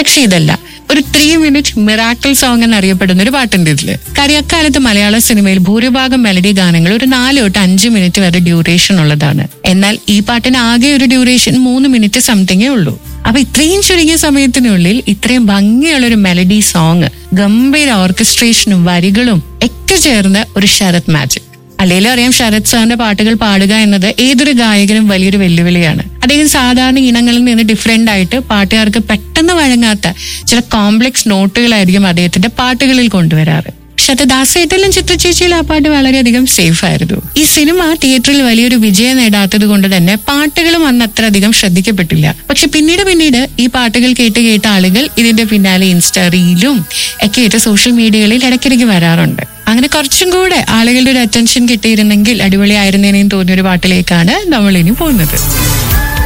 പക്ഷെ ഇതല്ല ഒരു ത്രീ മിനിറ്റ് മിറാക്കിൾ സോങ് എന്നറിയപ്പെടുന്ന ഒരു പാട്ടുണ്ട് ഇതില് കാര്യം അക്കാലത്ത് മലയാള സിനിമയിൽ ഭൂരിഭാഗം മെലഡി ഗാനങ്ങൾ ഒരു നാല് തൊട്ട് അഞ്ച് മിനിറ്റ് വരെ ഡ്യൂറേഷൻ ഉള്ളതാണ് എന്നാൽ ഈ പാട്ടിന് ആകെ ഒരു ഡ്യൂറേഷൻ മൂന്ന് മിനിറ്റ് സംതിങ്ങേ ഉള്ളൂ അപ്പൊ ഇത്രയും ചുരുങ്ങിയ സമയത്തിനുള്ളിൽ ഇത്രയും ഭംഗിയുള്ള ഒരു മെലഡി സോങ് ഗംഭീര ഓർക്കസ്ട്രേഷനും വരികളും ഒക്കെ ചേർന്ന ഒരു ശരത് മാജിക് അല്ലെങ്കിലും അറിയാം ശരത് സാറിന്റെ പാട്ടുകൾ പാടുക എന്നത് ഏതൊരു ഗായകനും വലിയൊരു വെല്ലുവിളിയാണ് അദ്ദേഹം സാധാരണ ഇനങ്ങളിൽ നിന്ന് ഡിഫറെന്റ് ആയിട്ട് പാട്ടുകാർക്ക് പെട്ടെന്ന് വഴങ്ങാത്ത ചില കോംപ്ലക്സ് നോട്ടുകളായിരിക്കും അദ്ദേഹത്തിന്റെ പാട്ടുകളിൽ കൊണ്ടുവരാറ് പക്ഷെ അത് ദാസേട്ടലും ചിത്രചേച്ചിയിലും ആ പാട്ട് വളരെയധികം സേഫ് ആയിരുന്നു ഈ സിനിമ തിയേറ്ററിൽ വലിയൊരു വിജയം നേടാത്തത് കൊണ്ട് തന്നെ പാട്ടുകളും അന്ന് അത്ര അധികം ശ്രദ്ധിക്കപ്പെട്ടില്ല പക്ഷെ പിന്നീട് പിന്നീട് ഈ പാട്ടുകൾ കേട്ട് കേട്ട ആളുകൾ ഇതിന്റെ പിന്നാലെ ഇൻസ്റ്റാ റീലും ഒക്കെ ആയിട്ട് സോഷ്യൽ മീഡിയകളിൽ ഇടയ്ക്കിടയ്ക്ക് വരാറുണ്ട് അങ്ങനെ കുറച്ചും കൂടെ ആളുകളുടെ ഒരു അറ്റൻഷൻ കിട്ടിയിരുന്നെങ്കിൽ അടിപൊളിയായിരുന്നേനെയും തോന്നിയ ഒരു പാട്ടിലേക്കാണ് നമ്മൾ ഇനി പോകുന്നത്